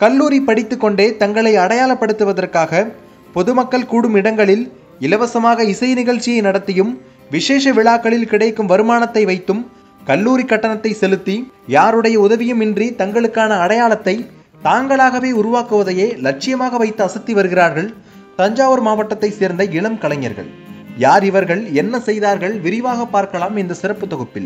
கல்லூரி படித்துக்கொண்டே தங்களை அடையாளப்படுத்துவதற்காக பொதுமக்கள் கூடும் இடங்களில் இலவசமாக இசை நிகழ்ச்சியை நடத்தியும் விசேஷ விழாக்களில் கிடைக்கும் வருமானத்தை வைத்தும் கல்லூரி கட்டணத்தை செலுத்தி யாருடைய உதவியும் இன்றி தங்களுக்கான அடையாளத்தை தாங்களாகவே உருவாக்குவதையே லட்சியமாக வைத்து அசத்தி வருகிறார்கள் தஞ்சாவூர் மாவட்டத்தை சேர்ந்த இளம் கலைஞர்கள் யார் இவர்கள் என்ன செய்தார்கள் விரிவாக பார்க்கலாம் இந்த சிறப்பு தொகுப்பில்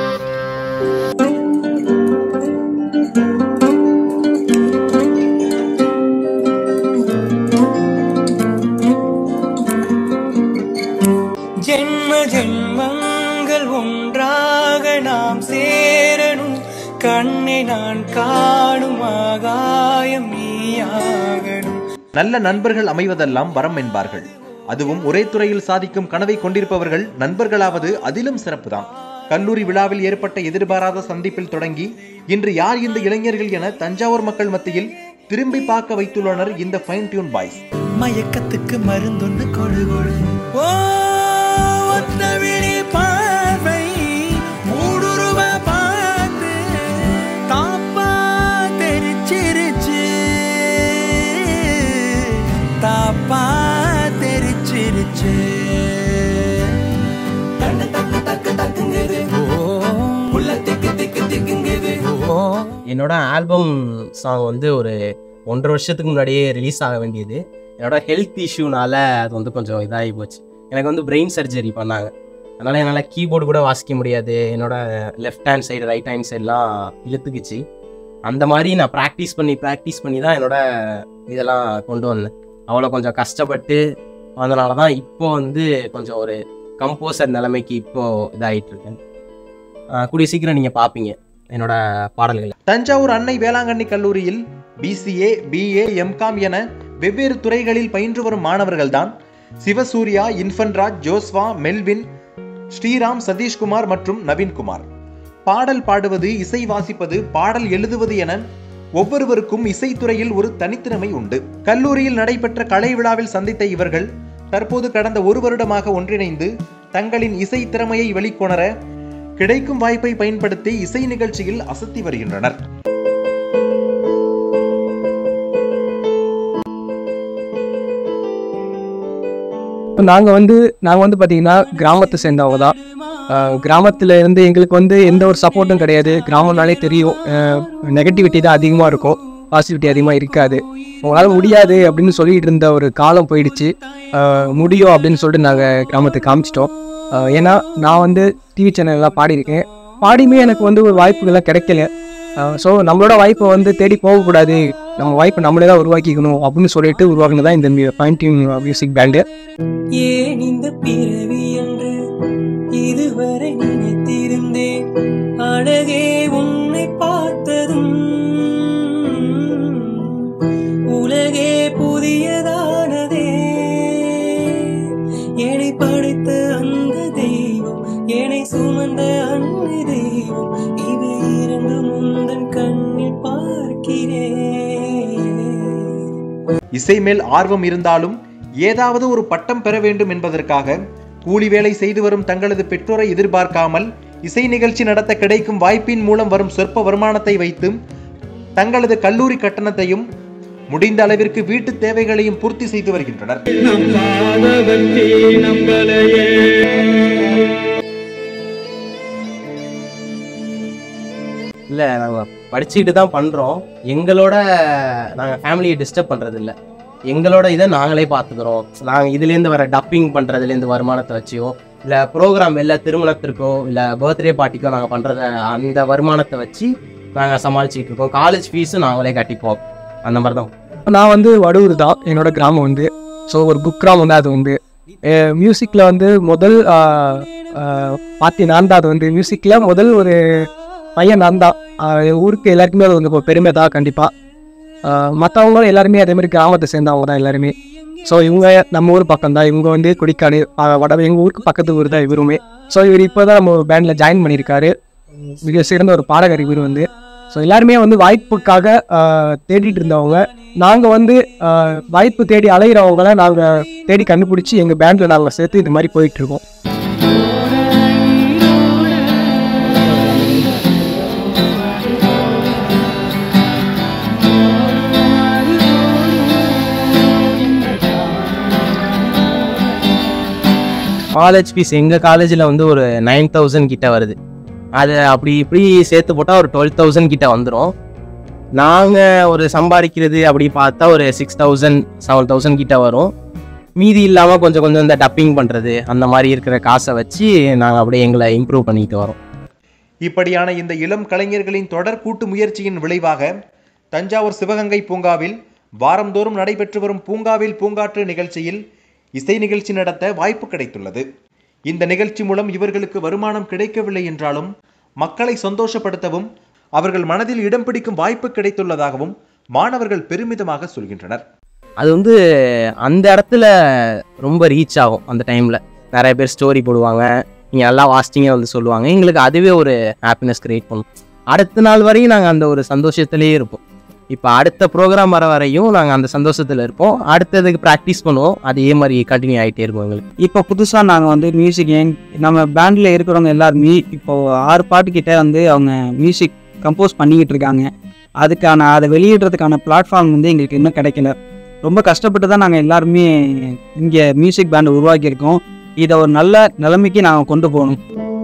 ஜென்ம ஜென்மங்கள் ஒன்றாக நாம் சேரணும் கண்ணை நான் காணும் ஆகாயம் நீயாகணும் நல்ல நண்பர்கள் அமைவதெல்லாம் வரம் என்பார்கள் அதுவும் ஒரே துறையில் சாதிக்கும் கனவை கொண்டிருப்பவர்கள் நண்பர்களாவது அதிலும் சிறப்புதான் கல்லூரி விழாவில் ஏற்பட்ட எதிர்பாராத சந்திப்பில் தொடங்கி இன்று யார் இந்த இளைஞர்கள் என தஞ்சாவூர் மக்கள் மத்தியில் திரும்பி பார்க்க வைத்துள்ளனர் இந்த ஃபைன் டியூன் பாய்ஸ் மயக்கத்துக்கு மருந்தொன்னு கொடு கொடு ஓ ஒத்த விழி பார்வை மூடுருவ பார்த்து தாப்பா தெரிச்சிருச்சு தாப்பா தெரிச்சிருச்சு தண்டு தக்கு தக்கு தக்குங்குது ஓ உள்ள திக்கு திக்கு திக்குங்குது ஓ என்னோட ஆல்பம் சாங் வந்து ஒரு ஒன்றரை வருஷத்துக்கு முன்னாடியே ரிலீஸ் ஆக வேண்டியது என்னோட ஹெல்த் இஷ்யூனால அது வந்து கொஞ்சம் இதாகி போச்சு எனக்கு வந்து பிரெயின் சர்ஜரி பண்ணாங்க அதனால் என்னால் கீபோர்டு கூட வாசிக்க முடியாது என்னோட left hand side right hand சைட்லாம் இழுத்துக்குச்சு அந்த மாதிரி நான் ப்ராக்டிஸ் பண்ணி ப்ராக்டிஸ் பண்ணி தான் என்னோட இதெல்லாம் கொண்டு வந்தேன் அவ்வளோ கொஞ்சம் கஷ்டப்பட்டு அதனால தான் இப்போ வந்து கொஞ்சம் ஒரு கம்போசர் நிலைமைக்கு இப்போது இதாகிட்டு இருக்கேன் ஆஹ் கூடிய சீக்கிரம் நீங்கள் பார்ப்பீங்க என்னோட பாடல்களை தஞ்சாவூர் அன்னை வேளாங்கண்ணி கல்லூரியில் பிசிஏ பிஏ எம்காம் என வெவ்வேறு துறைகளில் பயின்று வரும் மாணவர்கள்தான் சிவசூர்யா இன்ஃபன்ராஜ் ஜோஸ்வா மெல்வின் ஸ்ரீராம் சதீஷ்குமார் மற்றும் நவீன்குமார் பாடல் பாடுவது இசை வாசிப்பது பாடல் எழுதுவது என ஒவ்வொருவருக்கும் இசைத்துறையில் ஒரு தனித்திறமை உண்டு கல்லூரியில் நடைபெற்ற கலை விழாவில் சந்தித்த இவர்கள் தற்போது கடந்த ஒரு வருடமாக ஒன்றிணைந்து தங்களின் இசை திறமையை வெளிக்கொணர கிடைக்கும் வாய்ப்பை பயன்படுத்தி இசை நிகழ்ச்சியில் அசத்தி வருகின்றனர் இப்போ நாங்கள் வந்து நாங்கள் வந்து பார்த்தீங்கன்னா கிராமத்தை சேர்ந்தவங்க தான் கிராமத்தில் இருந்து எங்களுக்கு வந்து எந்த ஒரு சப்போர்ட்டும் கிடையாது கிராமம்னாலே தெரியும் நெகட்டிவிட்டி தான் அதிகமாக இருக்கும் பாசிட்டிவிட்டி அதிகமாக இருக்காது உங்களால் முடியாது அப்படின்னு சொல்லிட்டு இருந்த ஒரு காலம் போயிடுச்சு அஹ், முடியும் அப்படின்னு சொல்லிட்டு நாங்கள் கிராமத்துக்கு காமிச்சிட்டோம் அஹ், ஏன்னா நான் வந்து டிவி சேனல்லாம் பாடியிருக்கேன் பாடியுமே எனக்கு வந்து ஒரு வாய்ப்புகள்லாம் கிடைக்கல ஸோ நம்மளோட வாய்ப்பை வந்து தேடி போகக்கூடாது நம்ம வாய்ப்பை நம்மளே தான் உருவாக்கிக்கணும் அப்படின்னு சொல்லிட்டு உருவாக்குனது தான் இந்த பாயிண்டிங் மியூசிக் பேண்டு ஏன் இந்த பிறவி என்று இதுவரை நினைத்திருந்தேன் அழகே உன்னை பார்த்ததும் உலகே புதியதானதே என்னை படைத்த அந்த தெய்வம் என்னை சுமந்த அன்னை தெய்வம் இவை இரண்டும் உந்தன் கண்ணில் பார்க்கிறேன் இசை மேல் ஆர்வம் இருந்தாலும் ஏதாவது ஒரு பட்டம் பெற வேண்டும் என்பதற்காக கூலி வேலை செய்து வரும் தங்களது பெற்றோரை எதிர்பார்க்காமல் இசை நிகழ்ச்சி நடத்த கிடைக்கும் வாய்ப்பின் மூலம் வரும் சொற்ப வருமானத்தை வைத்து தங்களது கல்லூரி கட்டணத்தையும் முடிந்த அளவிற்கு வீட்டு தேவைகளையும் பூர்த்தி செய்து வருகின்றனர் இல்லை நாங்கள் படிச்சுக்கிட்டு தான் பண்ணுறோம் எங்களோட நாங்கள் ஃபேமிலியை டிஸ்டர்ப் பண்ணுறது இல்லை எங்களோட இதை நாங்களே பார்த்துக்குறோம் நாங்கள் இதுலேருந்து வர டப்பிங் பண்ணுறதுலேருந்து வருமானத்தை வச்சியோ இல்லை ப்ரோக்ராம் இல்லை திருமணத்திற்கோ இல்லை பர்த்டே பார்ட்டிக்கோ நாங்கள் பண்ணுறத அந்த வருமானத்தை வச்சு நாங்கள் சமாளிச்சுட்டு இருக்கோம் காலேஜ் ஃபீஸும் நாங்களே கட்டிப்போம் அந்த மாதிரி தான் நான் வந்து வடூர் தான் என்னோட கிராமம் வந்து ஸோ ஒரு புக் கிராமம் தான் அது வந்து மியூசிக்கில் வந்து முதல் ஆஹ், ஆஹ், பாத்தி நான் தான் அது வந்து மியூசிக்கில் முதல் ஒரு பையன் நான் தான் ஆஹ், என் ஊருக்கு எல்லாருக்குமே அது வந்து ஒரு பெருமை தான் கண்டிப்பாக மற்றவங்களும் எல்லாருமே அதே மாதிரி கிராமத்தை சேர்ந்தவங்க தான் எல்லாருமே ஸோ இவங்க நம்ம ஊர் பக்கம் தான் இவங்க வந்து கொடிக்காடு ஆஹ், வட எங்கள் ஊருக்கு பக்கத்து ஊர் தான் இவருமே ஸோ இவர் இப்போ தான் நம்ம பேண்டில் ஜாயின் பண்ணியிருக்காரு மிக சிறந்த ஒரு பாடகர் இவர் வந்து ஸோ எல்லாருமே வந்து வாய்ப்புக்காக ஆஹ், தேடிட்டு இருந்தவங்க நாங்கள் வந்து ஆஹ், வாய்ப்பு தேடி அலைகிறவங்கள நாங்கள் தேடி கண்டுபிடிச்சி எங்கள் பேண்டில் நாங்கள் சேர்த்து இது மாதிரி போயிட்டுருக்கோம் காலேஜ் ஃபீஸ் எங்கள் காலேஜில் வந்து ஒரு நைன் தௌசண்ட் கிட்ட வருது அது அப்படி இப்படி சேர்த்து போட்டால் ஒரு டுவெல் தௌசண்ட் கிட்ட வந்துடும் நாங்கள் ஒரு சம்பாதிக்கிறது அப்படி பார்த்தா ஒரு சிக்ஸ் தௌசண்ட் செவன் தௌசண்ட் கிட்ட வரும் மீதி இல்லாமல் கொஞ்சம் கொஞ்சம் இந்த டப்பிங் பண்ணுறது அந்த மாதிரி இருக்கிற காசை வச்சு நாங்கள் அப்படியே எங்களை இம்ப்ரூவ் பண்ணிக்கிட்டு வரோம் இப்படியான இந்த இளம் கலைஞர்களின் தொடர் கூட்டு முயற்சியின் விளைவாக தஞ்சாவூர் சிவகங்கை பூங்காவில் வாரந்தோறும் நடைபெற்று வரும் பூங்காவில் பூங்காற்று நிகழ்ச்சியில் இசை நிகழ்ச்சி நடத்த வாய்ப்பு கிடைத்துள்ளது இந்த நிகழ்ச்சி மூலம் இவர்களுக்கு வருமானம் கிடைக்கவில்லை என்றாலும் மக்களை சந்தோஷப்படுத்தவும் அவர்கள் மனதில் இடம் பிடிக்கும் வாய்ப்பு கிடைத்துள்ளதாகவும் மாணவர்கள் பெருமிதமாக சொல்கின்றனர் அது வந்து அந்த இடத்துல ரொம்ப ரீச் ஆகும் அந்த டைமில் நிறைய பேர் ஸ்டோரி போடுவாங்க நீங்கள் நல்லா வாசிச்சிங்க வந்து சொல்லுவாங்க எங்களுக்கு அதுவே ஒரு ஹாப்பினஸ் கிரியேட் பண்ணும் அடுத்த நாள் வரையும் நாங்கள் அந்த ஒரு சந்தோஷத்துலேயே இருப்போம் இப்போ அடுத்த ப்ரோக்ராம் வர வரையும் நாங்கள் அந்த சந்தோஷத்தில் இருப்போம் அடுத்ததுக்கு ப்ராக்டிஸ் பண்ணுவோம் அதே மாதிரி கண்டினியூ ஆகிட்டே இருக்கும் எங்களுக்கு இப்போ புதுசாக நாங்கள் வந்து மியூசிக் ஏன் நம்ம பேண்டில் இருக்கிறவங்க எல்லாருமே இப்போ ஆறு பாட்டு கிட்ட வந்து அவங்க மியூசிக் கம்போஸ் பண்ணிக்கிட்டு இருக்காங்க அதுக்கான அதை வெளியிடுறதுக்கான பிளாட்ஃபார்ம் வந்து எங்களுக்கு இன்னும் கிடைக்கல ரொம்ப கஷ்டப்பட்டு தான் நாங்கள் எல்லாருமே இங்கே மியூசிக் பேண்ட் உருவாக்கியிருக்கோம் இதை ஒரு நல்ல நிலைமைக்கு நாங்கள் கொண்டு போகணும்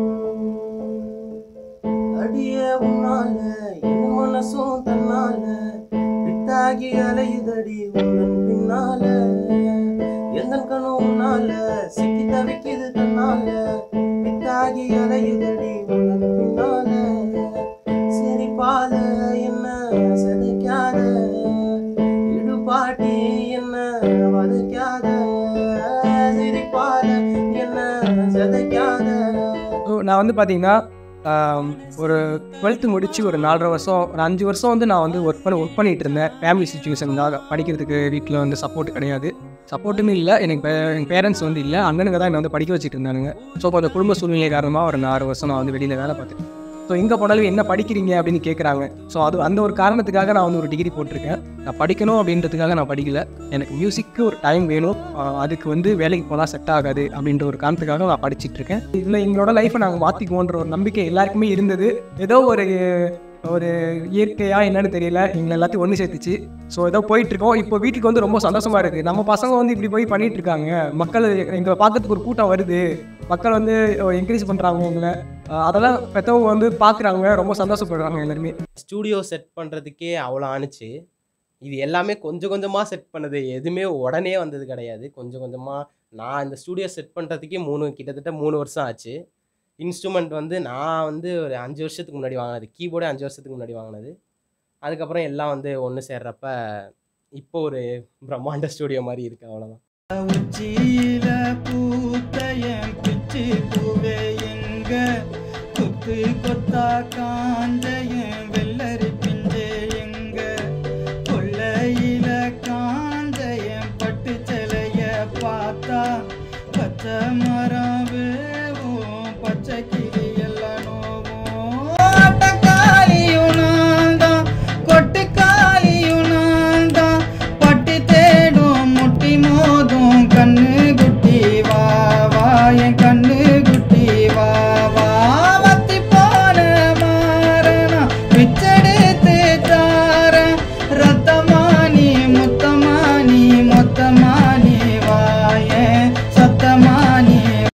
அடிய உன்னால என் மனசும் தன்னால விட்டாகி அலையுதடி உந்தன் பின்னால எந்த கணு உன்னால சிக்கி தவிக்குது தன்னால விட்டாகி அலையுதடி உந்தன் பின்னால சிரிப்பால என்ன செதைக்காத இடுபாட்டி என்ன வதைக்காத சிரிப்பால என்ன செதைக்காத ஸோ நான் வந்து பார்த்தீங்கன்னா ஆம், ஒரு டுவெல்த்து முடிச்சு ஒரு நாலரை வருஷம் ஒரு அஞ்சு வருஷம் வந்து நான் வந்து ஒர்க் பண்ண ஒர்க் பண்ணிட்டு இருந்தேன் ஃபேமிலி சுச்சுவேஷனுக்காக படிக்கிறதுக்கு வீட்டில் வந்து சப்போர்ட் கிடையாது சப்போர்ட்டுன்னு இல்லை எனக்கு பே- எங்கள் பேரண்ட்ஸ் வந்து இல்லை அண்ணனுங்க தான் என்னை வந்து படிக்க வச்சுட்டு இருந்தானுங்க ஸோ கொஞ்சம் குடும்ப சூழ்நிலை காரணமாக ஒரு நாலு வருஷம் நான் வந்து வெளியில் வேலை பார்த்தேன் ஸோ எங்கே போனாலும் என்ன படிக்கிறீங்க அப்படின்னு கேட்குறாங்க ஸோ அது அந்த ஒரு காரணத்துக்காக நான் வந்து ஒரு டிகிரி போட்டிருக்கேன் நான் படிக்கணும் அப்படின்றதுக்காக நான் படிக்கல எனக்கு மியூசிக்கு ஒரு டைம் வேணும் ஆஹ் அதுக்கு வந்து வேலைக்கு போனால் செட் ஆகாது அப்படின்ற ஒரு காரணத்துக்காக நான் படிச்சிட்டு இருக்கேன் இதில் எங்களோட லைஃப்பை நாங்கள் மாற்றிக்குவோன்ற ஒரு நம்பிக்கை எல்லாருக்குமே இருந்தது ஏதோ ஒரு ஒரு இயற்கையா என்னன்னு தெரியல எங்களை எல்லாத்தையும் ஒன்று சேர்த்துச்சு ஸோ ஏதோ போயிட்டு இருக்கோம் இப்போ வீட்டுக்கு வந்து ரொம்ப சந்தோஷமா இருக்கு நம்ம பசங்க வந்து இப்படி போய் பண்ணிட்டு இருக்காங்க மக்கள் எங்களை பார்க்கறதுக்கு ஒரு கூட்டம் வருது மக்கள் வந்து என்கரேஜ் பண்றாங்க எங்களை அஹ் அதெல்லாம் பெற்றவங்க வந்து பார்க்குறாங்க ரொம்ப சந்தோஷப்படுறாங்க எல்லாருமே ஸ்டூடியோ செட் பண்ணுறதுக்கே அவ்வளோ ஆணுச்சு இது எல்லாமே கொஞ்சம் கொஞ்சமாக செட் பண்ணது எதுவுமே உடனே வந்தது கிடையாது கொஞ்சம் கொஞ்சமாக நான் இந்த ஸ்டூடியோ செட் பண்ணுறதுக்கே மூணு கிட்டத்தட்ட மூணு வருஷம் ஆச்சு இன்ஸ்ட்ருமெண்ட் வந்து நான் வந்து ஒரு அஞ்சு வருஷத்துக்கு முன்னாடி வாங்கினது கீபோர்டே அஞ்சு வருஷத்துக்கு முன்னாடி வாங்கினது அதுக்கப்புறம் எல்லாம் வந்து ஒன்று சேர்றப்ப இப்போ ஒரு பிரம்மாண்ட ஸ்டூடியோ மாதிரி இருக்கு அவ்வளோதான் உச்சியில பூத்தையன் பிச்சு பூவே எங்க கொத்து கொத்தா காஞ்சையன் வெள்ளரி பிஞ்சே எங்க கொள்ளையில காஞ்சையன் பட்டு சிலைய பார்த்தா பச்சை மரம்